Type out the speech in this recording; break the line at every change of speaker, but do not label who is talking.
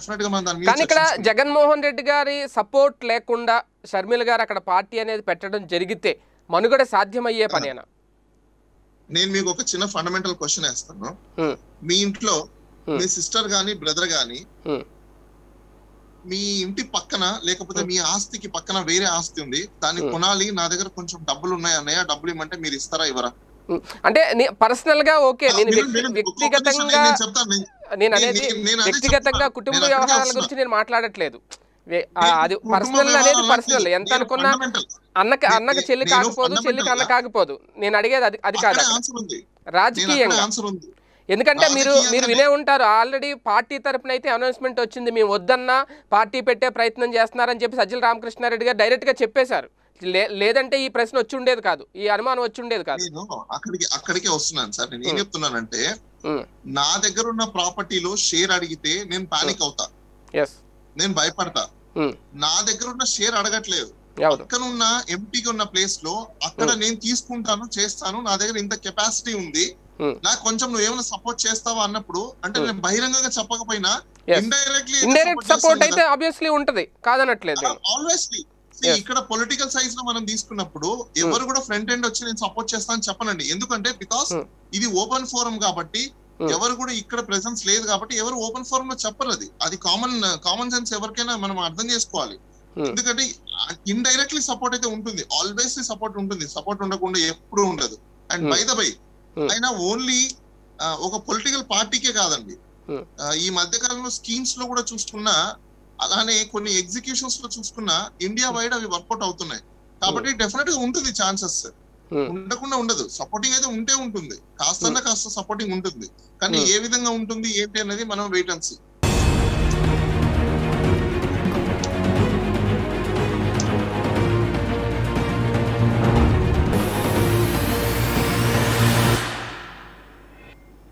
Definite గా మనం దాని మీద
కానీ ఇక్కడ
చర్చించుకుందాం.
జగన్మోహన్ రెడ్డి గారి సపోర్ట్ లేకుండా షర్మిల గారు అక్కడ పార్టీ అనేది పెట్టడం జరిగితే మనుగడ సాధ్యమయ్యే పనేనా
నేను మీకు ఒక చిన్న ఫండమెంటల్ క్వశ్చన్ వేస్తాను
హ్మ్.
మీ ఇంట్లో
Hmm.
మీ సిస్టర్ గాని బ్రదర్ గాని
హ్మ్.
మీ ఇంటి పక్కన లేకపోతే మీ ఆస్తికి పక్కన వేరే ఆస్తి ఉంది దాన్ని
Hmm.
కొనాలి నా దగ్గర కొంచెం డబ్బులు ఉన్నాయి అన్నయ్య డబ్బులు ఇవ్వమంటే మీరు ఇస్తారా ఇవ్వరా
ఉం. అంటే పర్సనల్ గా ఓకే నేను
వినండి,
వ్యక్తి-
వినండి. ఒక్క నిమిషం
వ్యక్తిగతంగా
నేను చెప్తాను నేను-
నేను
నేను-
అనేది
నేను- నేను అదే
వ్యక్తిగతంగా
చెప్తున్నాను.
కుటుంబ
నేను అక్కడికే
వ్యవహారాల
వస్తున్నా.
గురించి నేను మాట్లాడట్లేదు వే- ఆ,
నేను
అది
కుటుంబ
పర్సనల్ అనేది
వ్యవహారాలు
పర్సనల్
అంటే
ఎంత
నేను
అనుకున్నా
fundamental.
అన్నకి
నేను-
అన్నకి చెల్లి
నేను
కాకపోదు చెల్లికి అన్న
fundamental గా-
కాకపోదు నేను అడిగేది అది అది కాదు
అక్కడే
అక్కడ.
ఆన్సర్ ఉంది నేను
రాజకీయంగా
ఆన్సర్ ఉంది
ఎందుకంటే మీరు
రాజకీయంగా
మీరు వినే ఉంటారు ఆల్రెడీ పార్టీ తరపున అయితే అనౌన్స్మెంట్ వచ్చింది మేము వద్దన్నా పార్టీ పెట్టే ప్రయత్నం చేస్తున్నారని చెప్పి సజ్జల రామకృష్ణారెడ్డి గారు డైరెక్ట్ గా చెప్పేశారు లే- లేదంటే ఈ ప్రశ్న వచ్చి ఉండేది కాదు ఈ అనుమానం వచ్చి ఉండేది కాదు
నేను అక్కడికి అక్కడికే వస్తున్నాను సార్ నేను ఏం
Hmm.
చెప్తున్నానంటే
ఉం.
నా దగ్గర ఉన్న ప్రాపర్టీలో షేర్ అడిగితే నేను పానిక్ అవుతా
ఎస్
నేను భయపడతా
ఉం.
నా దగ్గర ఉన్న షేర్ అడగట్లేదు
అవును
పక్కన ఉన్న ఎంటీగా ఉన్న ప్లేస్ లో అక్కడ
Hmm.
నేను తీసుకుంటాను చేస్తాను నా దగ్గర ఇంత కెపాసిటీ ఉంది
Hmm.
నాకు కొంచెం నువ్వు ఏమైనా సపోర్ట్ చేస్తావా అన్నప్పుడు అంటే
Hmm.
నేను బహిరంగంగా చెప్పకపోయినా
Yes.
ఇండైరెక్ట్లీ
ఇండైరెక్ట్ సపోర్ట్ అయితే ఆబ్వియస్లీ ఉంటది కాదనట్లేదు నేను
ఆల్వేస్లీ
Yes.
ఇక్కడ పొలిటికల్ సైజ్ లో మనం తీసుకున్నప్పుడు ఎవరు కూడా ఫ్రంట్ ఎండ్ వచ్చి నేను సపోర్ట్ చేస్తానని చెప్పనండి ఎందుకంటే బికాస్
Hmm.
ఇది ఓపెన్ ఫోరం కాబట్టి
Hmm.
ఎవరు కూడా ఇక్కడ ప్రెసెన్స్ లేదు కాబట్టి ఎవరు ఓపెన్ ఫోరం లో చెప్పరు అది అది కామన్ కామన్ సెన్స్ ఎవరికైనా మనం అర్థం చేసుకోవాలి
Hmm.
ఎందుకంటే ఇండైరెక్ట్లీ సపోర్ట్ అయితే ఉంటుంది ఆల్వేస్ సపోర్ట్ ఉంటుంది సపోర్ట్ ఉండకుండా ఎప్పుడూ ఉండదు and
Hmm.
By the by
Hmm.
అయినా ఓన్లీ ఒక పొలిటికల్ పార్టీకే కాదండి
Hmm.
ఆ, ఈ మధ్య కాలంలో స్కీమ్స్ లో కూడా చూసుకున్నా అలానే కొన్ని ఎగ్జిక్యూషన్స్ లో చూసుకున్నా ఇండియా వైడ్ అవి వర్కౌట్ అవుతున్నాయి కాబట్టి డెఫినెట్ గా ఉంటుంది ఛాన్సెస్
Hmm.
ఉండకుండా ఉండదు సపోర్టింగ్ అయితే ఉంటే ఉంటుంది కాస్త కాస్త సపోర్టింగ్ ఉంటుంది కానీ
Hmm.
ఏ విధంగా ఉంటుంది ఏంటి అనేది మనం వెయిట్ అండ్ సీ